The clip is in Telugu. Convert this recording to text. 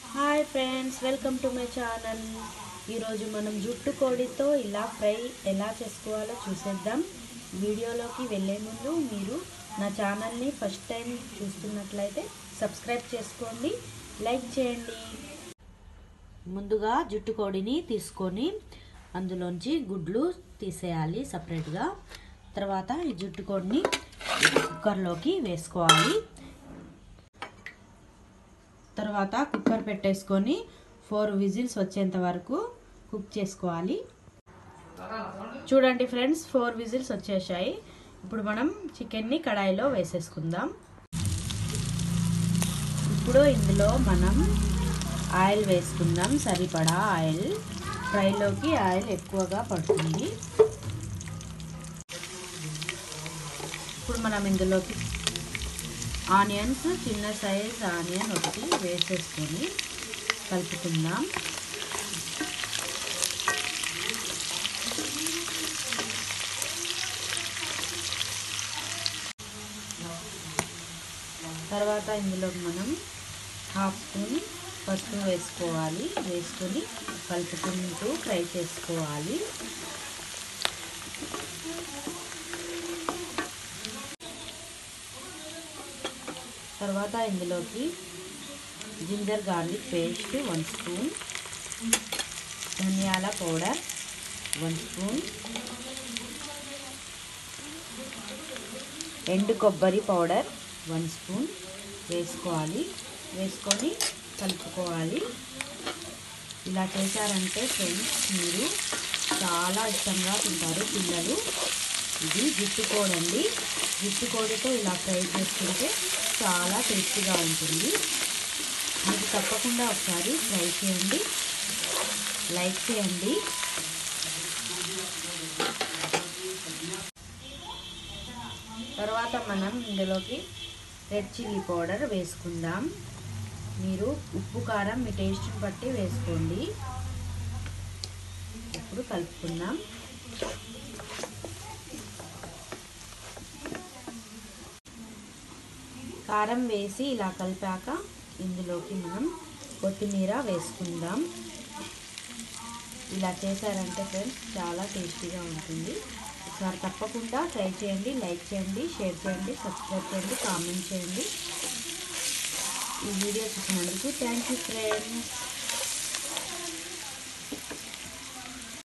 hi friends welcome to my channel ఈరోజు మనం జుట్టు కోడితో ఇలా ఫ్రై ఎలా చేసుకోవాలో చూసేద్దాం వీడియోలోకి వెళ్ళే ముందు మీరు నా ఛానల్ని ఫస్ట్ టైం చూస్తున్నట్లయితే సబ్స్క్రైబ్ చేసుకోండి లైక్ చేయండి ముందుగా జుట్టు కోడిని తీసుకొని అందులోంచి గుడ్లు తీసేయాలి సపరేట్గా తర్వాత ఈ జుట్టు కోడిని కుక్కర్లోకి వేసుకోవాలి తర్వాత కుక్కర్ పెట్టేసుకొని ఫోర్ విజిల్స్ వచ్చేంత వరకు కుక్ చేసుకోవాలి చూడండి ఫ్రెండ్స్ ఫోర్ విజిల్స్ వచ్చేసాయి ఇప్పుడు మనం చికెన్ని కడాయిలో వేసేసుకుందాం ఇప్పుడు ఇందులో మనం ఆయిల్ వేసుకుందాం సరిపడా ఆయిల్ ఫ్రైలోకి ఆయిల్ ఎక్కువగా పడుతుంది ఇప్పుడు మనం ఇందులోకి ఆనియన్స్ చిన్న సైజ్ ఆనియన్ ఒకటి వేసేసుకొని కలుపుకుందాం తర్వాత ఇందులో మనం హాఫ్ స్పూన్ పసుపు వేసుకోవాలి వేసుకొని కలుపుకుంటూ ఫ్రై చేసుకోవాలి తర్వాత ఇందులోకి ginger garlic paste one spoon ధనియాల పౌడర్ వన్ స్పూన్ ఎండు కొబ్బరి పౌడర్ వన్ స్పూన్ వేసుకోవాలి వేసుకొని కలుపుకోవాలి ఇలా చేశారంటే ఫ్రెండ్స్ మీరు చాలా ఇష్టంగా తింటారు పిల్లలు ఇది జుట్టు కోడండి జుట్టు కోడితో ఇలా ఫ్రై చేసుకుంటే చాలా టేస్టీగా ఉంటుంది మీరు తప్పకుండా ఒకసారి ట్రై చేయండి లైక్ చేయండి తర్వాత మనం ఇందులోకి రెడ్ చిల్లీ పౌడర్ వేసుకుందాం మీరు ఉప్పు కారం మీ టేస్ట్ని బట్టి వేసుకోండి ఇప్పుడు కలుపుకుందాం కారం వేసి ఇలా కలిపాక ఇందులోకి మనం కొత్తిమీర వేసుకుందాం ఇలా చేశారంటే ఫ్రెండ్స్ చాలా టేస్టీగా ఉంటుంది ఒకసారి తప్పకుండా ట్రై చేయండి లైక్ చేయండి షేర్ చేయండి సబ్స్క్రైబ్ చేయండి కామెంట్ చేయండి ఈ వీడియో చూసినందుకు థ్యాంక్ యూ ఫ్రెండ్స్